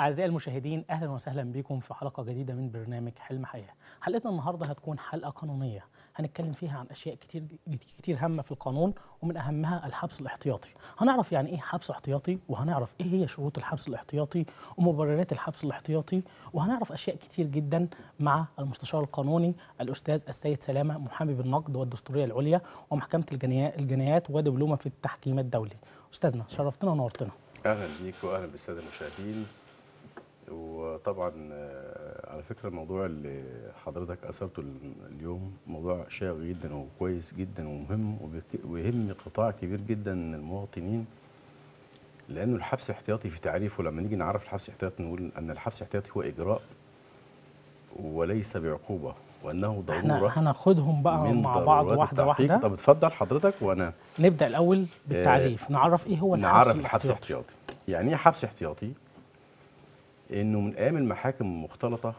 أعزائي المشاهدين أهلا وسهلا بكم في حلقة جديدة من برنامج حلم حياة حلقتنا النهاردة هتكون حلقة قانونية هنتكلم فيها عن أشياء كتير كتير هامة في القانون ومن أهمها الحبس الاحتياطي هنعرف يعني إيه حبس احتياطي وهنعرف إيه هي شروط الحبس الاحتياطي ومبررات الحبس الاحتياطي وهنعرف أشياء كتير جدا مع المستشار القانوني الأستاذ السيد سلامة محامي بالنقد والدستورية العليا ومحكمة الجنايات الجنايات ودبلومة في التحكيم الدولي أستاذنا شرفتنا ونورتنا اهلا بيك واهلا بالساده المشاهدين وطبعا آه، على فكره الموضوع اللي حضرتك اثرته ال- اليوم موضوع شيق جدا وكويس جدا ومهم وبك- ويهم قطاع كبير جدا من المواطنين لانه الحبس الاحتياطي في تعريفه لما نيجي نعرف الحبس الاحتياطي نقول ان الحبس الاحتياطي هو اجراء وليس بعقوبه وانه احنا ضروره هناخدهم بقى من مع بعض ضرورات واحدة التحقيق. واحدة طب اتفضل حضرتك وانا نبدأ الأول بالتعريف نعرف إيه هو الحبس نعرف الحبس الاحتياطي الاحتياطي يعني ايه حبس احتياطي انه من ايام المحاكم المختلطه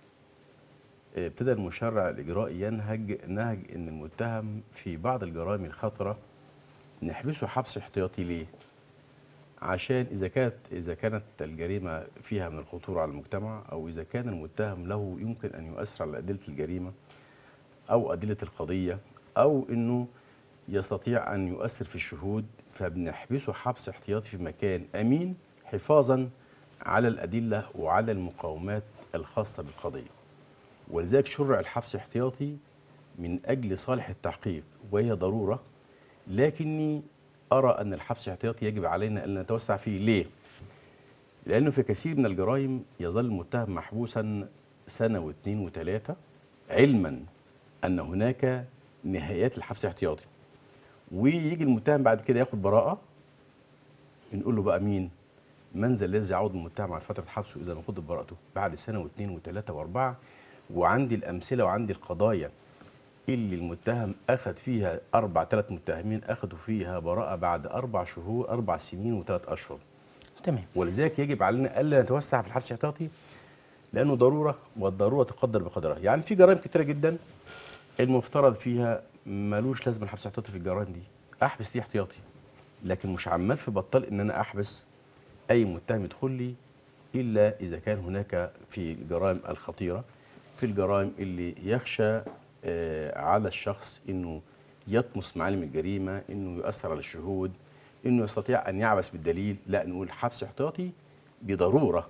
آه، ابتدى المشرع الاجرائي ينهج نهج ان المتهم في بعض الجرائم الخطره نحبسه حبس احتياطي ليه عشان اذا كانت اذا كانت الجريمه فيها من الخطوره على المجتمع او اذا كان المتهم له يمكن ان يؤثر على ادله الجريمه او ادله القضيه او انه يستطيع ان يؤثر في الشهود فبنحبسه حبس احتياطي في مكان امين حفاظا على الادله وعلى المقاومات الخاصه بالقضيه ولذلك شرع الحبس الاحتياطي من اجل صالح التحقيق وهي ضروره لكني ارى ان الحبس الاحتياطي يجب علينا ان نتوسع فيه ليه لانه في كثير من الجرائم يظل المتهم محبوسا سنه واثنين وثلاثه علما ان هناك نهايات الحبس الاحتياطي ويجي المتهم بعد كده ياخد براءه نقول له بقى مين من ذا الذي يعود المتهم على فتره حبسه اذا نقض براءته بعد سنه واثنين وثلاثه واربعه وعندي الامثله وعندي القضايا اللي المتهم اخذ فيها اربع ثلاث متهمين اخذوا فيها براءه بعد اربع شهور اربع سنين وثلاث اشهر تمام ولذلك يجب علينا الا نتوسع في الحبس الاحتياطي لانه ضروره والضروره تقدر بقدرها يعني في جرائم كتيره جدا المفترض فيها ملوش لازمه الحبس الاحتياطي في الجرائم دي احبس دي احتياطي لكن مش عمال في بطال ان انا احبس اي متهم يدخل لي الا اذا كان هناك في الجرائم الخطيره في الجرائم اللي يخشى آه، على الشخص انه يطمس معالم الجريمه انه يؤثر على الشهود انه يستطيع ان يعبث بالدليل لا نقول حبس احتياطي بضروره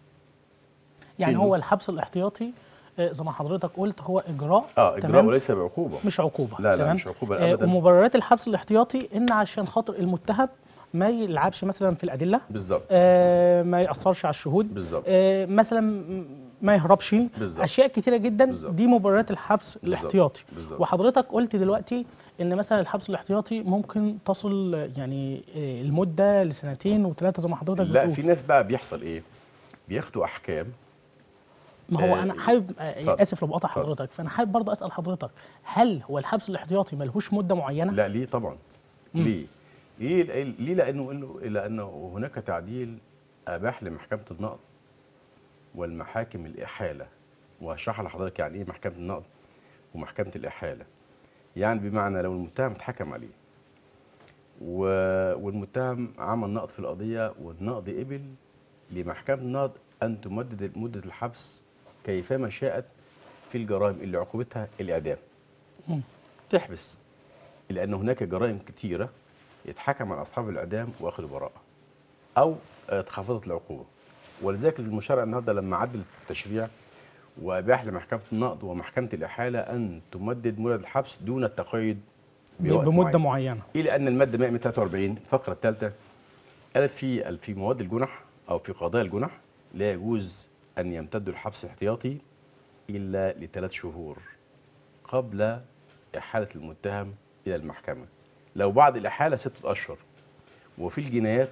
يعني إنه- هو الحبس الاحتياطي آه، زي ما حضرتك قلت هو إجراء اه اجراء تمام؟ وليس بعقوبه مش عقوبة لا لا تمام؟ مش عقوبه آه، ابدا ومبررات الحبس الاحتياطي إن عشان خاطر المتهم ما يلعبش مثلا في الأدلة بالظبط آه، ما يأثرش على الشهود بالظبط آه، مثلا م- ما يهربش بالظبط. اشياء كتيره جدا بالظبط. دي مبررات الحبس بالظبط. الاحتياطي بالظبط. وحضرتك قلت دلوقتي ان مثلا الحبس الاحتياطي ممكن تصل آه، يعني آه، المده لسنتين وثلاثه زي ما حضرتك لا بتقول في ناس بقى بيحصل ايه بياخدوا احكام ما هو آه، انا حابب آه، اتفضل. اسف لو بقطع اتفضل. حضرتك فانا حابب برضه اسال حضرتك هل هو الحبس الاحتياطي ملهوش مده معينه لا ليه طبعا مم. ليه ليه ليه لانه إنه- لانه هناك تعديل اباح لمحكمه النقض والمحاكم الاحاله وهشرح لحضرتك يعني ايه محكمه النقض ومحكمه الاحاله يعني بمعنى لو المتهم اتحكم عليه و... والمتهم عمل نقض في القضيه والنقض قبل لمحكمه النقض ان تمدد مده الحبس كيفما شاءت في الجرائم اللي عقوبتها الاعدام مم. تحبس لان هناك جرائم كتيره يتحكم على اصحاب الاعدام واخذوا براءه او آه، اتخفضت العقوبه ولذلك المشرع النهارده لما عدل التشريع واباح لمحكمه النقض ومحكمه الاحاله ان تمدد مده الحبس دون التقيد بوقت بمده معين. معينه الى ان الماده 143 الفقره الثالثه قالت في في مواد الجنح او في قضايا الجنح لا يجوز ان يمتد الحبس الاحتياطي الا لثلاث شهور قبل احاله المتهم الى المحكمه لو بعد الاحاله سته اشهر وفي الجنايات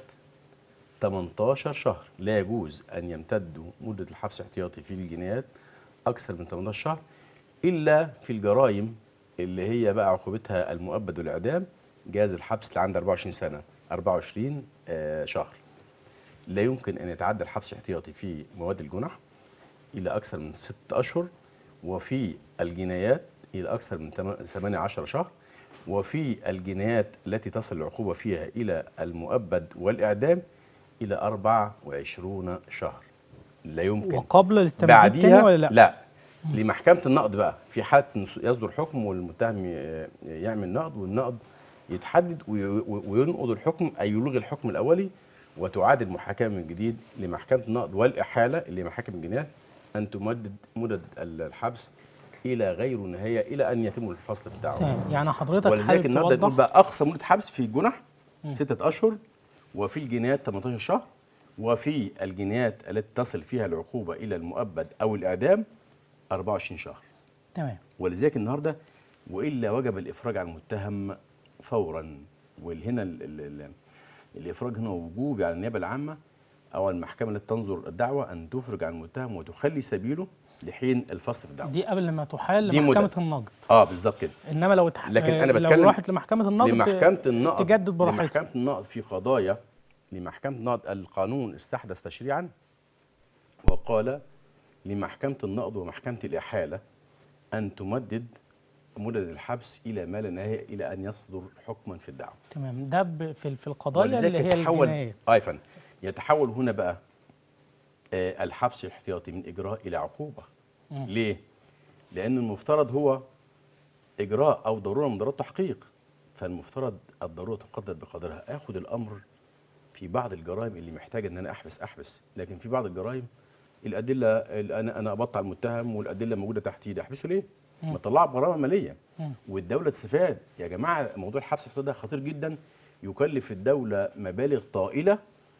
18 شهر لا يجوز ان يمتد مده الحبس الاحتياطي في الجنايات اكثر من 18 شهر الا في الجرائم اللي هي بقى عقوبتها المؤبد والاعدام جاز الحبس لعند 24 سنه 24 آه، شهر لا يمكن ان يتعدى الحبس الاحتياطي في مواد الجنح الى اكثر من ست اشهر وفي الجنايات الى اكثر من 18 شهر وفي الجنايات التي تصل العقوبه فيها الى المؤبد والاعدام الى 24 شهر لا يمكن وقبل التمديد تاني بعديها ولا لا؟ لا لمحكمه النقد بقى في حاله نص- يصدر حكم والمتهم ي- يعمل نقد والنقد يتحدد وي- وي- وينقض الحكم اي يلغي الحكم الاولي وتعاد المحاكمه من جديد لمحكمه النقد والاحاله اللي هي محاكم الجنايات ان تمدد مدد الحبس الى غير نهايه الى ان يتم الفصل في الدعوه تمام يعني حضرتك ولذلك حابب النهارده نقول توضح بقى اقصى مده حبس في الجنح ستة اشهر وفي الجنايات 18 شهر وفي الجنايات التي تصل فيها العقوبه الى المؤبد او الاعدام 24 شهر تمام ولذلك النهارده والا وجب الافراج عن المتهم فورا وهنا ال ال ال الافراج هنا وجوبي على النيابه العامه او المحكمه التي تنظر الدعوه ان تفرج عن المتهم وتخلي سبيله لحين الفصل في الدعوه دي قبل ما تحال دي لمحكمه مدة. النقد اه بالظبط كده انما لو تح... لكن أنا لو بتكلم راحت لمحكمه النقد لمحكمة النقد تجدد براحتها لمحكمة النقد في قضايا لمحكمة النقد القانون استحدث تشريعا وقال لمحكمة النقد ومحكمة الإحالة أن تمدد مدد الحبس إلى ما لا نهاية إلى أن يصدر حكما في الدعوة تمام ده ب- في في القضايا اللي هي يتحول الجنايات آه يا فندم. يتحول هنا بقى آه الحبس الاحتياطي من إجراء إلى عقوبة مم. ليه؟ لأن المفترض هو إجراء أو ضرورة من ضرورات التحقيق فالمفترض الضرورة تقدر بقدرها آخد الأمر في بعض الجرائم اللي محتاجة إن أنا أحبس أحبس لكن في بعض الجرائم الأدلة اللي أنا أنا أبطع المتهم والأدلة موجودة تحت إيدي أحبسه ليه؟ ما طلع بغرامة مالية مم. والدولة تستفاد يا جماعة موضوع الحبس الاحتياطي ده خطير جدا يكلف الدولة مبالغ طائلة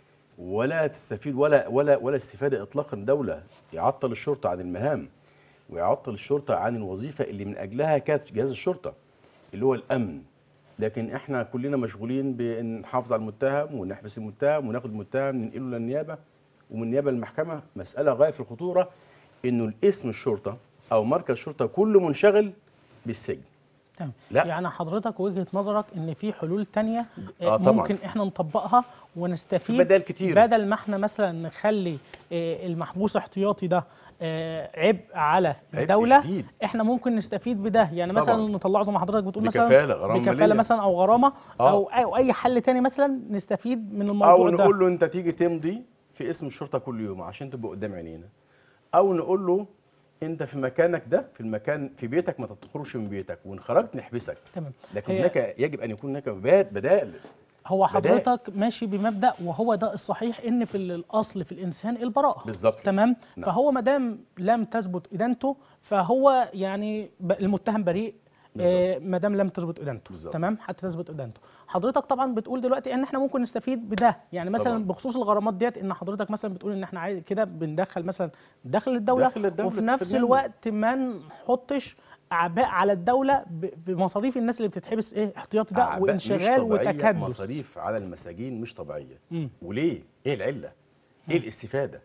ولا تستفيد ولا ولا ولا استفاده اطلاقا الدوله يعطل الشرطه عن المهام ويعطل الشرطه عن الوظيفه اللي من اجلها كانت جهاز الشرطه اللي هو الامن لكن احنا كلنا مشغولين بان نحافظ على المتهم ونحبس المتهم وناخد المتهم ننقله للنيابه ومن النيابه للمحكمه مساله غايه في الخطوره انه الاسم الشرطه او مركز الشرطه كله منشغل بالسجن تمام لا. يعني حضرتك وجهه نظرك ان في حلول تانية آه آه طبعاً. ممكن احنا نطبقها ونستفيد في بدائل كتير. بدل ما احنا مثلا نخلي آه المحبوس احتياطي ده آه عبء على عبء الدوله شديد. احنا ممكن نستفيد بده يعني مثلا طبعاً. نطلعه زي ما حضرتك بتقول مثلا بكفالة، غرامة بكفاله مالية. مثلا او غرامه آه. او او اي حل تاني مثلا نستفيد من الموضوع او ده نقول له انت تيجي تمضي في اسم الشرطه كل يوم عشان تبقى قدام عينينا او نقول له انت في مكانك ده في المكان في بيتك ما تخرجش من بيتك وان خرجت نحبسك تمام لكن هي- هناك يجب ان يكون هناك بدا- بدائل هو بدائل. حضرتك ماشي بمبدا وهو ده الصحيح ان في الاصل في الانسان البراءه بالظبط كده. تمام نعم. فهو ما دام لم تثبت ادانته فهو يعني ب- المتهم بريء آه ما دام لم تثبت ادانته بالظبط. تمام حتى تثبت ادانته حضرتك طبعا بتقول دلوقتي ان احنا ممكن نستفيد بده يعني مثلا طبعاً. بخصوص الغرامات ديت ان حضرتك مثلا بتقول ان احنا عايز كده بندخل مثلا داخل الدوله داخل الدولة وفي نفس تستفيد منه. الوقت ما نحطش اعباء على الدوله ب- بمصاريف الناس اللي بتتحبس ايه احتياطي ده أعباء مش وانشغال طبيعية، وتكدس مصاريف على المساجين مش طبيعيه مم. وليه ايه العله ايه الاستفاده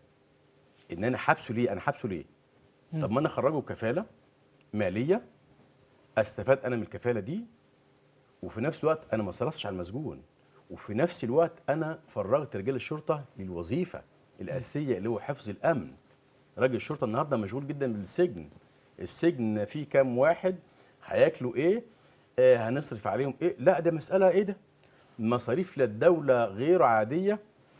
ان انا حابسه ليه انا حابسه ليه طب ما انا اخرجه كفاله ماليه استفاد انا من الكفاله دي وفي نفس الوقت انا ما صرفتش على المسجون وفي نفس الوقت انا فرغت رجال الشرطه للوظيفه الاساسيه اللي هو حفظ الامن راجل الشرطه النهارده مشغول جدا بالسجن السجن فيه كام واحد هياكلوا ايه آه هنصرف عليهم ايه لا ده مساله ايه ده مصاريف للدوله غير عاديه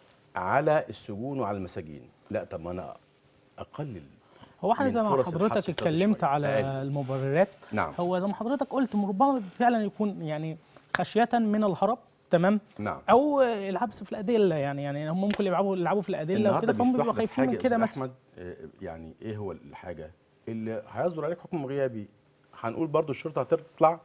على السجون وعلى المساجين لا طب ما انا اقلل هو احنا من زي ما فرص حضرتك الحبس بتاعته اتكلمت شوية. على أقل. المبررات نعم. هو زي ما حضرتك قلت ربما فعلا يكون يعني خشية من الهرب تمام نعم او العبث في الادله يعني يعني هم ممكن يلعبوا يلعبوا في الادله النهارده وكده فهم بيبقوا بيستحدث خايفين حاجه من يا كده أستاذ مثلا احمد آه، يعني ايه هو الحاجه اللي هيصدر عليك حكم غيابي هنقول برضو الشرطه هتطلع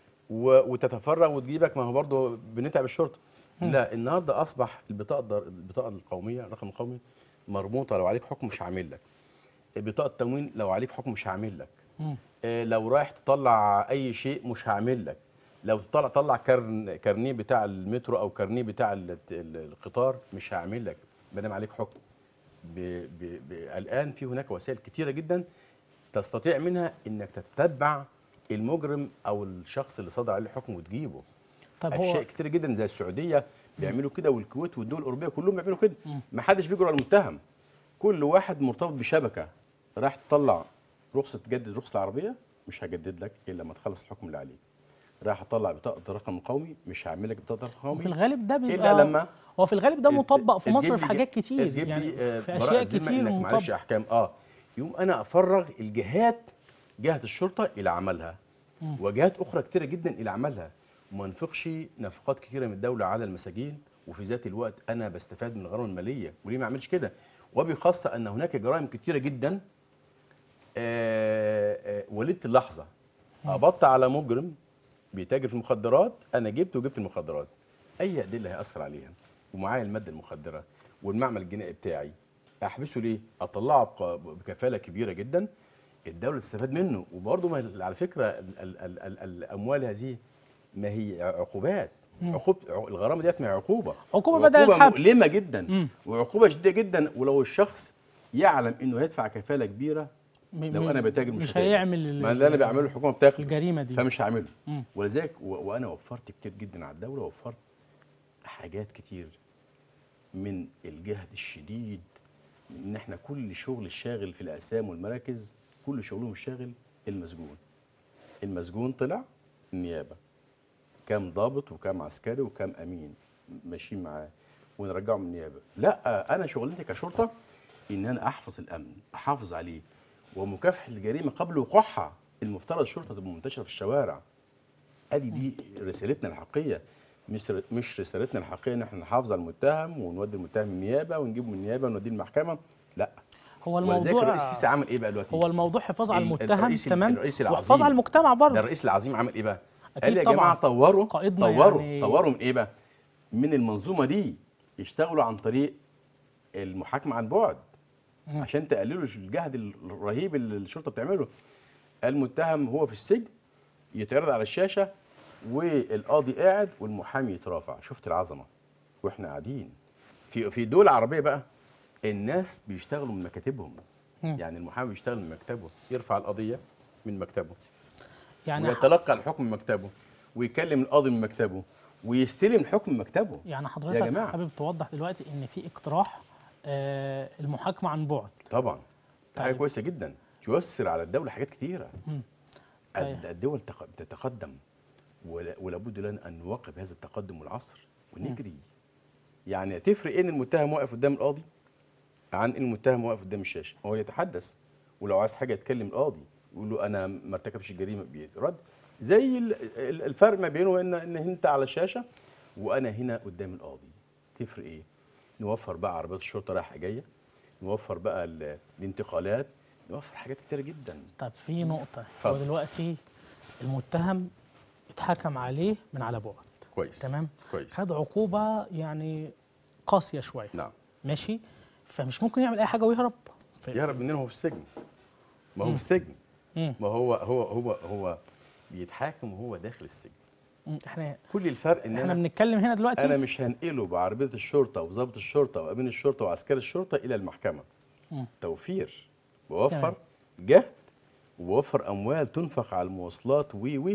و- وتتفرغ وتجيبك ما هو برضو بنتعب الشرطه لا النهارده اصبح البطاقه الضر- البطاقه القوميه الرقم القومي مربوطه لو عليك حكم مش هعمل لك بطاقه التموين لو عليك حكم مش هعمل لك مم. آه، لو رايح تطلع اي شيء مش هعمل لك لو تطلع طلع كرن كارنيه بتاع المترو او كارنيه بتاع ال- ال- القطار مش هعمل لك ما دام عليك حكم ب ب ب الان في هناك وسائل كتيره جدا تستطيع منها انك تتبع المجرم او الشخص اللي صدر عليه الحكم وتجيبه طب اشياء هو كتيره جدا زي السعوديه بيعملوا كده والكويت والدول الاوروبيه كلهم بيعملوا كده ما حدش بيجري على المتهم كل واحد مرتبط بشبكه راح تطلع رخصه تجدد رخصه العربيه مش هجدد لك الا لما تخلص الحكم اللي عليك رايح اطلع بطاقه رقم قومي مش هعمل لك بطاقه رقم وفي قومي الغالب ده بيبقى الا لما هو في الغالب ده ت- مطبق في تجيب مصر لي في حاجات تجيب كتير لي، يعني آه، في براءة اشياء ذمة كتير انك معلش مطبق احكام اه يقوم انا افرغ الجهات جهه الشرطه الى عملها وجهات اخرى كتيره جدا الى عملها وما نفقش نفقات كتيره من الدوله على المساجين وفي ذات الوقت انا بستفاد من الغرامه الماليه وليه ما اعملش كده وبخاصه ان هناك جرائم كتيره جدا آه، آه، وليده اللحظه قبضت على مجرم بيتاجر في المخدرات انا جبت وجبت المخدرات اي ادله هياثر عليها ومعايا الماده المخدره والمعمل الجنائي بتاعي احبسه ليه اطلعه بق- بكفاله كبيره جدا الدوله تستفاد منه وبرضه ما على فكره ال ال ال ال الاموال هذه ما هي عقوبات عقوب الغرامه ديت ما هي عقوبه عقوبة بدل الحبس. مؤلمه جدا مم. وعقوبه شديده جدا ولو الشخص يعلم انه هيدفع كفاله كبيره م- لو م- انا بتاجر مش, مش هتاجر. هيعمل ال- ما اللي انا بعمله الحكومه بتاخده الجريمه دي فمش هعمله مم. ولذلك و- وانا وفرت كتير جدا على الدوله وفرت حاجات كتير من الجهد الشديد ان احنا كل شغل الشاغل في الاقسام والمراكز كل شغلهم الشاغل المسجون المسجون طلع النيابه كام ضابط وكام عسكري وكام امين ماشيين معاه ونرجعه من النيابه لا انا شغلتي كشرطه ان انا احفظ الامن احافظ عليه ومكافحه الجريمه قبل وقوعها المفترض الشرطه تبقى منتشره في الشوارع ادي دي رسالتنا الحقيقيه مش مش رسالتنا الحقيقيه ان احنا نحافظ على المتهم ونودي المتهم النيابه ونجيبه من النيابه ونوديه المحكمه لا هو ولذلك الموضوع الرئيس السيسي عمل ايه بقى دلوقتي؟ هو الموضوع حفاظ على ال- المتهم الرئيس ال- تمام الرئيس وحفاظ العظيم. على المجتمع ده برضه الرئيس العظيم عمل ايه بقى؟ أكيد قال يا طبعاً. جماعه طوروا قائدنا طوروا يعني- طوروا من ايه بقى؟ من المنظومه دي يشتغلوا عن طريق المحاكمه عن بعد مم. عشان تقللوا الجهد الرهيب اللي الشرطه بتعمله المتهم هو في السجن يتعرض على الشاشه والقاضي قاعد والمحامي يترافع شفت العظمه واحنا قاعدين في في دول عربيه بقى الناس بيشتغلوا من مكاتبهم مم. يعني المحامي بيشتغل من مكتبه يرفع القضيه من مكتبه يعني ويتلقى الحكم من مكتبه ويكلم القاضي من مكتبه ويستلم الحكم من مكتبه يعني يا حضرتك جماعة. حابب توضح دلوقتي ان في اقتراح آه المحاكمه عن بعد طبعا دي حاجه طيب. كويسه جدا تيسر على الدوله حاجات كتيره مم. ال- طيب. الدول تق- بتتقدم ولا- ولابد لنا ان نواكب هذا التقدم والعصر ونجري يعني تفرق ان المتهم واقف قدام القاضي عن ان المتهم واقف قدام الشاشه هو يتحدث ولو عايز حاجه يتكلم القاضي يقول له انا ما ارتكبش الجريمه بيرد زي ال- ال- الفرق ما بينه ان ان انت على الشاشه وانا هنا قدام القاضي تفرق ايه نوفر بقى عربيات الشرطه رايحه جايه نوفر بقى ال- الانتقالات نوفر حاجات كتيره جدا طب في نقطه هو اتفضل. دلوقتي المتهم اتحكم عليه من على بعد كويس تمام كويس خد عقوبه يعني قاسيه شويه نعم ماشي فمش ممكن يعمل اي حاجه ويهرب ف- يهرب مننا وهو في السجن ما هو مم. في السجن مم. ما هو هو هو هو بيتحاكم وهو داخل السجن مم. احنا كل الفرق ان احنا انا بنتكلم هنا دلوقتي انا مش هنقله بعربيه الشرطه وضابط الشرطه وامين الشرطه وعسكري الشرطه الى المحكمه مم. توفير بوفر تمام. جهد وبوفر اموال تنفق على المواصلات و و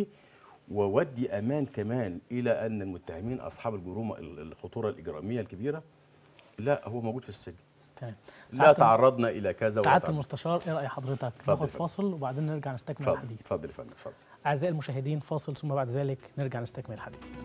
وودي امان كمان الى ان المتهمين اصحاب الجريمه الخطوره الاجراميه الكبيره لا هو موجود في السجن تمام لا سعادة- تعرضنا الى كذا ولا سعاده تعرضنا. المستشار ايه راي حضرتك اتفضل ناخد يا فندم. فاصل وبعدين نرجع نستكمل اتفضل الحديث اتفضل يا فندم اتفضل اعزائي المشاهدين فاصل ثم بعد ذلك نرجع نستكمل الحديث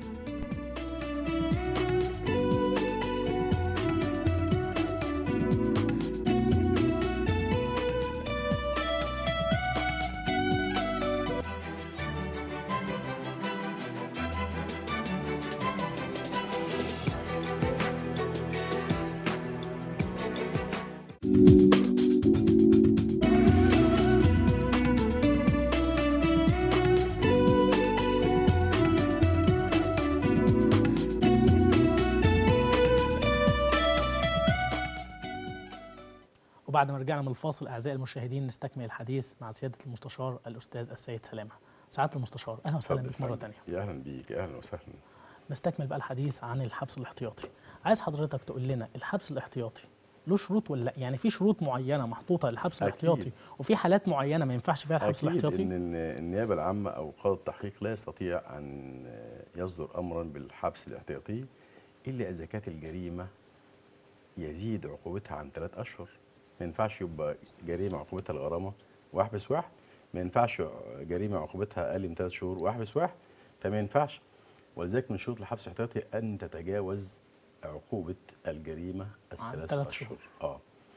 وبعد ما رجعنا من الفاصل اعزائي المشاهدين نستكمل الحديث مع سياده المستشار الاستاذ السيد سلامه سعاده المستشار اهلا وسهلا اتفضل بك يا مره فندم. ثانيه يا اهلا بيك يا اهلا وسهلا نستكمل بقى الحديث عن الحبس الاحتياطي عايز حضرتك تقول لنا الحبس الاحتياطي له شروط ولا لا يعني في شروط معينه محطوطه للحبس أكيد. الاحتياطي وفي حالات معينه ما ينفعش فيها الحبس اكيد الاحتياطي ان إن النيابه العامه او قاضي التحقيق لا يستطيع ان يصدر امرا بالحبس الاحتياطي الا اذا كانت الجريمه يزيد عقوبتها عن ثلاث اشهر ما ينفعش يبقى جريمه عقوبتها الغرامه واحبس واحد ما ينفعش جريمه عقوبتها اقل من ثلاث شهور واحبس واحد فما ينفعش ولذلك من شروط الحبس الاحتياطي ان تتجاوز عقوبه الجريمه الثلاث ثلاث اشهر شهور. اه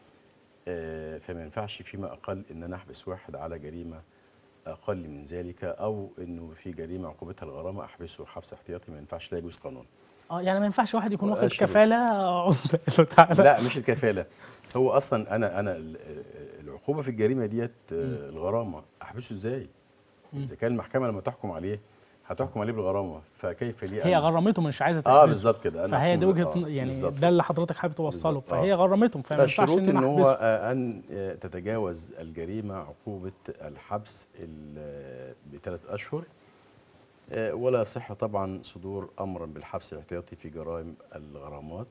آه، فما ينفعش فيما اقل ان انا احبس واحد على جريمه اقل من ذلك او انه في جريمه عقوبتها الغرامه احبسه حبس احتياطي ما ينفعش لا يجوز قانون اه يعني ما ينفعش واحد يكون واخد وأشهر. كفاله عمده له تعالى لا مش الكفاله هو اصلا انا انا ال- العقوبه في الجريمه ديت آه، الغرامه احبسه ازاي اذا كان المحكمه لما تحكم عليه هتحكم عليه بالغرامه فكيف لي هي أن- غرمته مش عايزه اه تحبسه. بالظبط كده أنا فهي دي أحكم- وجهه آه، يعني بالظبط. ده اللي حضرتك حابب توصله بالظبط، فهي آه. غرمتهم فما ينفعش فالشروط ان ان انا هو احبسه آه، ان آه، تتجاوز الجريمه عقوبه الحبس بثلاث اشهر آه، ولا صح طبعا صدور امرا بالحبس الاحتياطي في جرائم الغرامات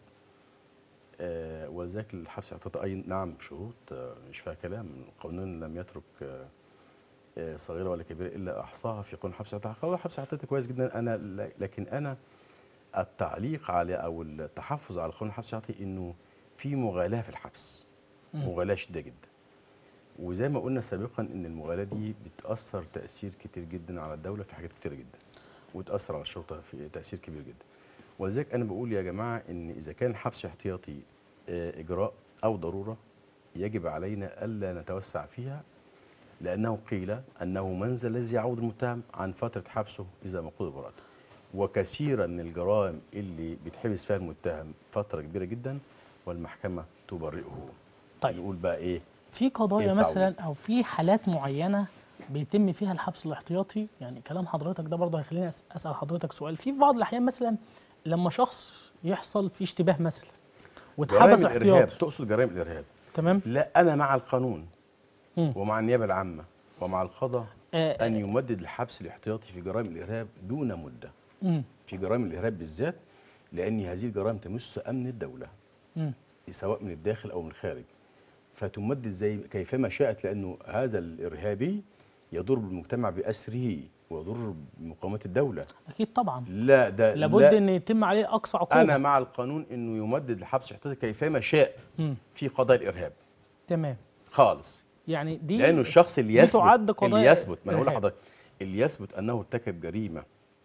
آه، ولذلك الحبس الاحتياطي اي نعم شروط آه، مش فيها كلام القانون لم يترك آه، آه، صغيره ولا كبيره الا احصاها في قانون الحبس الاحتياطي قانون الحبس الاحتياطي كويس جدا انا ل- لكن انا التعليق على او التحفظ على قانون الحبس الاحتياطي انه في مغالاه في الحبس مغالاه شديده جدا وزي ما قلنا سابقا ان المغالاه دي بتاثر تاثير كتير جدا على الدوله في حاجات كتيره جدا وتاثر على الشرطه في تاثير كبير جدا ولذلك انا بقول يا جماعه ان اذا كان الحبس احتياطي آه، اجراء او ضروره يجب علينا الا نتوسع فيها لانه قيل انه منزل الذي يعود المتهم عن فتره حبسه اذا ما قضي براءته وكثيرا من الجرائم اللي بيتحبس فيها المتهم فتره كبيره جدا والمحكمه تبرئه طيب. نقول بقى ايه في قضايا إيه التعويض؟ مثلا او في حالات معينه بيتم فيها الحبس الاحتياطي يعني كلام حضرتك ده برضه هيخليني أس- اسال حضرتك سؤال في بعض الاحيان مثلا لما شخص يحصل فيه اشتباه مثلا جرائم واتحبس الارهاب احتياطي تقصد جرائم الارهاب تمام لا انا مع القانون مم. ومع النيابه العامه ومع القضاء آه، ان يمدد الحبس الاحتياطي في جرائم الارهاب دون مده مم. في جرائم الارهاب بالذات لان هذه الجرائم تمس امن الدوله مم. سواء من الداخل او من الخارج فتمدد زي كيفما شاءت لانه هذا الارهابي يضر بالمجتمع باسره ويضر بمقاومات الدوله اكيد طبعا لا ده لابد لا ان يتم عليه اقصى عقوبه انا مع القانون انه يمدد الحبس الاحتياطي كيفما شاء مم. في قضايا الارهاب تمام خالص يعني دي لانه الشخص اللي دي يثبت تعد اللي قضايا يثبت ما انا بقول إرهاب. لحضرتك اللي يثبت انه ارتكب جريمه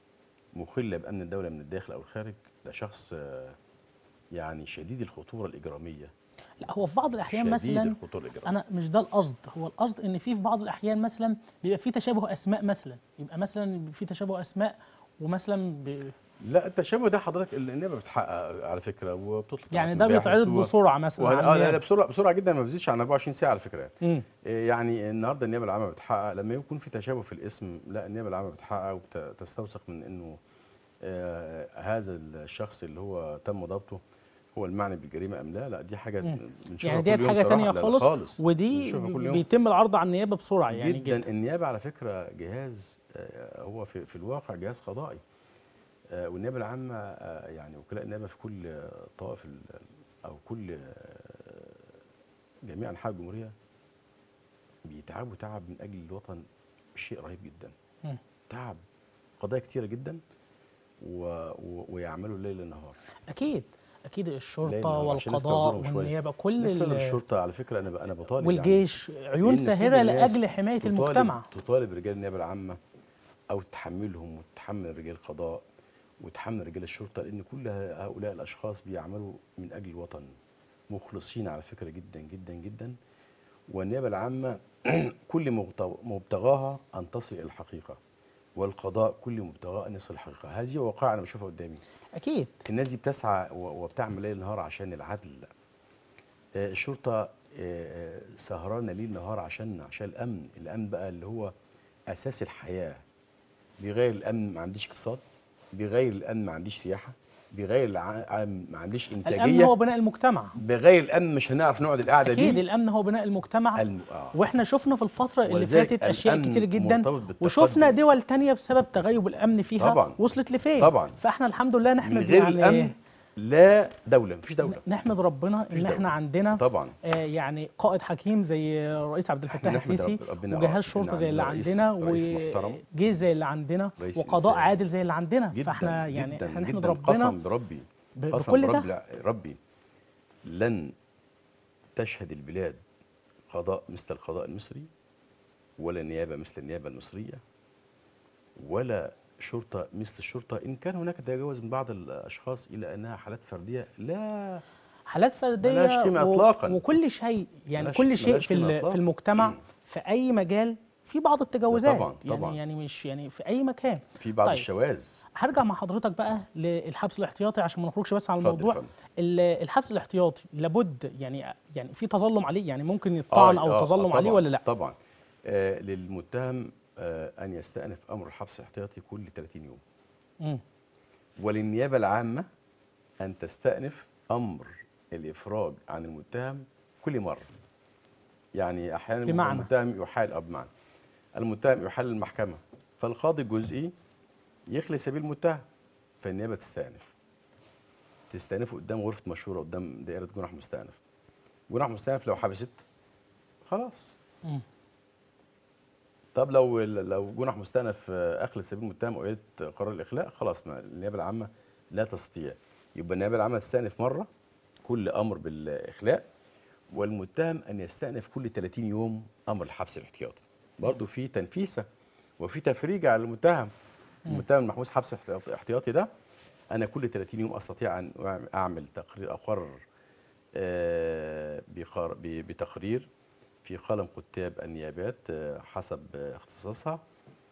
مخله بامن الدوله من الداخل او الخارج ده شخص آه، يعني شديد الخطوره الاجراميه لا هو في بعض الاحيان شديد مثلا الخطوره الاجراميه انا مش ده القصد هو القصد ان في في بعض الاحيان مثلا بيبقى في تشابه اسماء مثلا يبقى مثلا في تشابه اسماء ومثلا ب... لا التشابه ده حضرتك النيابه بتحقق على فكره وبتطلق يعني على ده الباحث بيتعرض و- بسرعه مثلا وه- عن اه لا لا النيابة. بسرعه بسرعه جدا ما بيزيدش عن 24 ساعه على فكره مم. إيه يعني النهارده النيابه العامه بتحقق لما يكون في تشابه في الاسم لا النيابه العامه بتحقق وتستوثق من انه آه هذا الشخص اللي هو تم ضبطه هو المعني بالجريمه ام لا لا دي حاجه مم. بنشوفها يعني كل ديت يوم حاجه صراحة. تانية لا لا خالص, خالص ودي بنشوفها كل يوم. بيتم العرض على النيابه بسرعه يعني جدا, جدا النيابه على فكره جهاز آه، هو في, في الواقع جهاز قضائي آه، والنيابه العامه آه، يعني وكلاء النيابه في كل آه، طوائف ال- او كل آه، جميع انحاء الجمهوريه بيتعبوا تعب من اجل الوطن شيء رهيب جدا مم. تعب قضايا كتيره جدا و... و... ويعملوا ليل نهار اكيد اكيد ليل الشرطه نهار عشان الناس والقضاء تعذرهم شوية. والنيابه كل بالنسبه ال- للشرطه على فكره انا ب... انا بطالب والجيش عيون لأن ساهره كل الناس لاجل حمايه تطالب- المجتمع تطالب رجال النيابه العامه او تحملهم وتحمل رجال القضاء وتحمل رجال الشرطه لان كل هؤلاء الاشخاص بيعملوا من اجل الوطن مخلصين على فكره جدا جدا جدا والنيابه العامه كل مبت- مبتغاها ان تصل الى الحقيقه والقضاء كل مبتغاه ان يصل الحقيقه هذه واقع انا بشوفها قدامي اكيد الناس دي بتسعى و- وبتعمل ليل نهار عشان العدل آه، الشرطه آه، آه، سهرانه ليل نهار عشان عشان الامن الامن بقى اللي هو اساس الحياه بغير الامن ما عنديش اقتصاد بغير الامن ما عنديش سياحه بغير الامن ما عنديش الامن انتاجيه هو بناء المجتمع بغير الامن مش هنعرف نقعد القعده اكيد دي الامن هو بناء المجتمع الم... آه. واحنا شفنا في الفتره اللي ولذلك فاتت اشياء الأمن كتير جدا مرتبط بالتقدم. وشفنا دول تانية بسبب تغيب الامن فيها طبعاً. وصلت لفين طبعاً. فاحنا الحمد لله من نحمد غير يعني الامن لا دوله مفيش دوله نحمد ربنا ان دولة. احنا عندنا طبعا آه يعني قائد حكيم زي الرئيس عبد الفتاح نحمد السيسي رب- ربنا آه، وجهاز إن شرطه زي اللي عندنا رئيس- عندنا رئيس محترم. وجيش زي اللي عندنا رئيس وقضاء إنسان. عادل زي اللي عندنا جدا فاحنا يعني جدا احنا نحمد جدا ربنا قسم بربي ب- قسم بكل برب ده ربي لن تشهد البلاد قضاء مثل القضاء المصري ولا نيابه مثل النيابه المصريه ولا شرطه مثل الشرطه ان كان هناك تجاوز من بعض الاشخاص الى انها حالات فرديه لا حالات فرديه ملهاش قيمة و- إطلاقاً. وكل شيء يعني ملهاش- كل شيء ملهاش في قيمة ال- إطلاقاً. في المجتمع في اي مجال في بعض التجاوزات طبعاً، طبعاً. يعني يعني مش يعني في اي مكان في بعض طيب. الشواذ هرجع مع حضرتك بقى للحبس الاحتياطي عشان ما نخرجش بس عن اتفضل الموضوع اتفضل. ال- الحبس الاحتياطي لابد يعني يعني في تظلم عليه يعني ممكن يطعن آه، او آه، تظلم آه، عليه طبعاً، ولا لا طبعا آه للمتهم آه ان يستأنف امر الحبس الاحتياطي كل 30 يوم مم. وللنيابه العامه ان تستأنف امر الافراج عن المتهم كل مره يعني احيانا بمعنى؟ المتهم يحال اه بمعنى المتهم يحال المحكمه فالقاضي الجزئي يخلي سبيل المتهم فالنيابه تستأنف تستأنفه قدام غرفه مشوره قدام دائره جنح مستأنف جنح مستأنف لو حبست خلاص مم. طب لو لو جنح مستأنف آه، اخلى سبيل المتهم وقالت قرار الاخلاء خلاص ما النيابه العامه لا تستطيع يبقى النيابه العامه تستأنف مره كل امر بالاخلاء والمتهم ان يستأنف كل 30 يوم امر الحبس الاحتياطي برضه في تنفيسه وفي تفريجه على المتهم المتهم المحبوس حبس احتياطي- احتياطي ده انا كل 30 يوم استطيع ان اعمل تقرير اقرر آه، بقر- ب- بتقرير في قلم كتاب النيابات آه، حسب آه، اختصاصها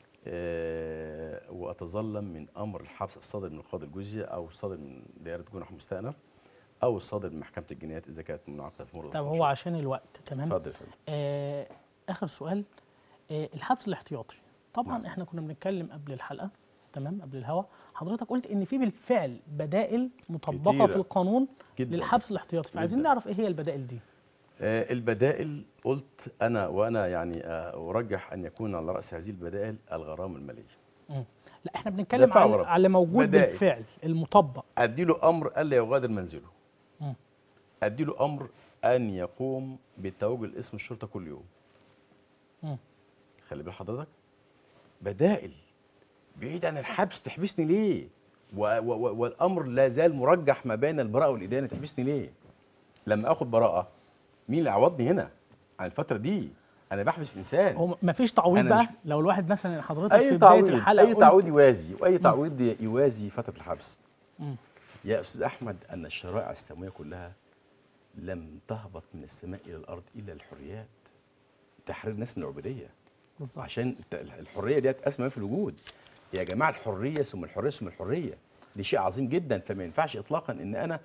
آه، واتظلم من امر الحبس الصادر من القاضي الجزئي او الصادر من دائره جنح مستأنف او الصادر من محكمه الجنايات اذا كانت منعقده في مرور طب هو عشان الوقت تمام اتفضل يا فندم آه اخر سؤال آه الحبس الاحتياطي طبعا نعم. احنا كنا بنتكلم قبل الحلقه تمام قبل الهوا حضرتك قلت ان في بالفعل بدائل مطبقه كتيرة. في القانون جدا. للحبس الاحتياطي فعايزين جدا. نعرف ايه هي البدائل دي آه، البدائل قلت انا وانا يعني آه، ارجح ان يكون على راس هذه البدائل الغرامه الماليه مم. لا احنا بنتكلم دفع على, ورق. على موجود بدائل. بالفعل المطبق اديله امر الا يغادر منزله مم. اديله امر ان يقوم بالتوجه لاسم الشرطه كل يوم مم. خلي بال حضرتك بدائل بعيد عن الحبس تحبسني ليه و و و والامر لا زال مرجح ما بين البراءه والادانه تحبسني ليه لما اخد براءه مين اللي عوضني هنا عن الفتره دي انا بحبس انسان هو مفيش تعويض أنا بقى مش- لو الواحد مثلا حضرتك في اي بدايه تعويض الحلقه اي قلت- تعويض يوازي واي تعويض يوازي فتره الحبس مم. يا استاذ احمد ان الشرائع السماويه كلها لم تهبط من السماء الى الارض الا الحريات تحرير الناس من العبوديه بالظبط عشان الت- الحريه ديت اسمى ما في الوجود يا جماعه الحريه ثم الحريه ثم الحريه دي شيء عظيم جدا فما ينفعش اطلاقا ان انا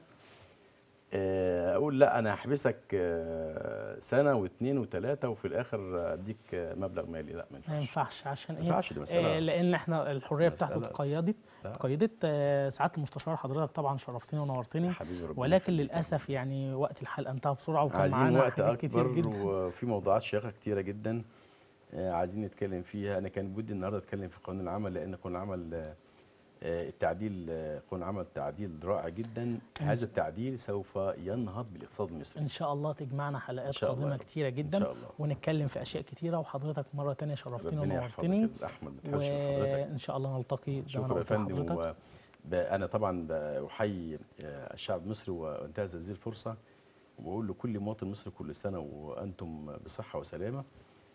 آه، اقول لا انا هحبسك آه، سنه واثنين وثلاثه وفي الاخر اديك آه، مبلغ مالي لا ما ما ينفعش ينفعش عشان ايه؟ ينفعش، دي مسألة- آه لان احنا الحريه بتاعته مسألة- اتقيدت لا. اتقيدت آه سعاده المستشار حضرتك طبعا شرفتني ونورتني يا حبيبي ربنا ولكن يخليك. للاسف يعني وقت الحلقه انتهى بسرعه وكان عايزين معانا وقت حاجات كتير اكبر جدا وفي موضوعات شيقه كتيره جدا آه، عايزين نتكلم فيها انا كان بدي النهارده اتكلم في قانون العمل لان قانون العمل آه، آه، التعديل آه، قانون العمل تعديل رائع جدا هذا التعديل سوف ينهض بالاقتصاد المصري ان شاء الله تجمعنا حلقات إن شاء الله قادمه يا رب. كتيره ان جدا شاء الله ونتكلم في اشياء كتيره وحضرتك مره تانية شرفتني ربنا يحفظك يا ونورتني استاذ احمد ما تحرمش من حضرتك وان شاء الله نلتقي زي ما شكرا انا يا قلت فندم لحضرتك و ب- انا طبعا بحيي آه، الشعب المصري وانتهز هذه الفرصه وبقول لكل مواطن مصري كل سنه وانتم بصحه وسلامه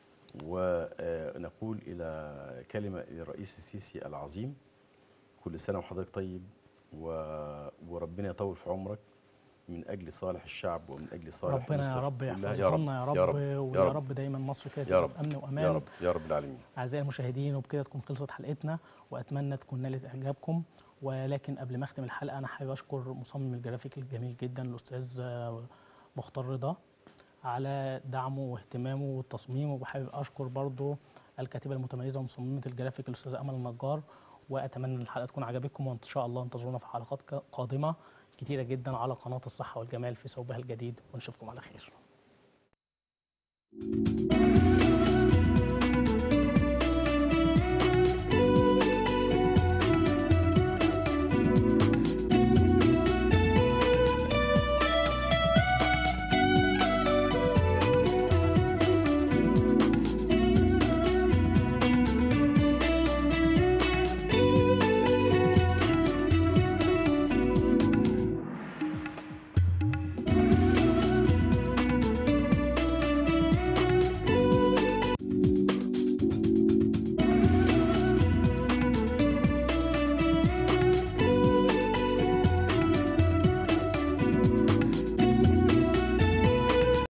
ونقول الى كلمه للرئيس السيسي العظيم كل سنه وحضرتك طيب و... وربنا يطول في عمرك من اجل صالح الشعب ومن اجل صالح ربنا مصر يا رب كلها. يحفظها لنا يا رب, يا رب ويا يا رب, رب دايما مصر كده يا تبقى رب في امن وامان يا رب يا رب العالمين أعزائي المشاهدين وبكده تكون خلصت حلقتنا وأتمنى تكون نالت إعجابكم ولكن قبل ما أختم الحلقة أنا حابب أشكر مصمم الجرافيك الجميل جدا الأستاذ آه، مختار رضا على دعمه واهتمامه والتصميم وحابب أشكر برضو الكاتبة المتميزة ومصممة الجرافيك الأستاذة أمل النجار وأتمنى إن الحلقة تكون عجبتكم وإن شاء الله انتظرونا في حلقات ك- قادمة كتيرة جدا على قناة الصحة والجمال في ثوبها الجديد ونشوفكم على خير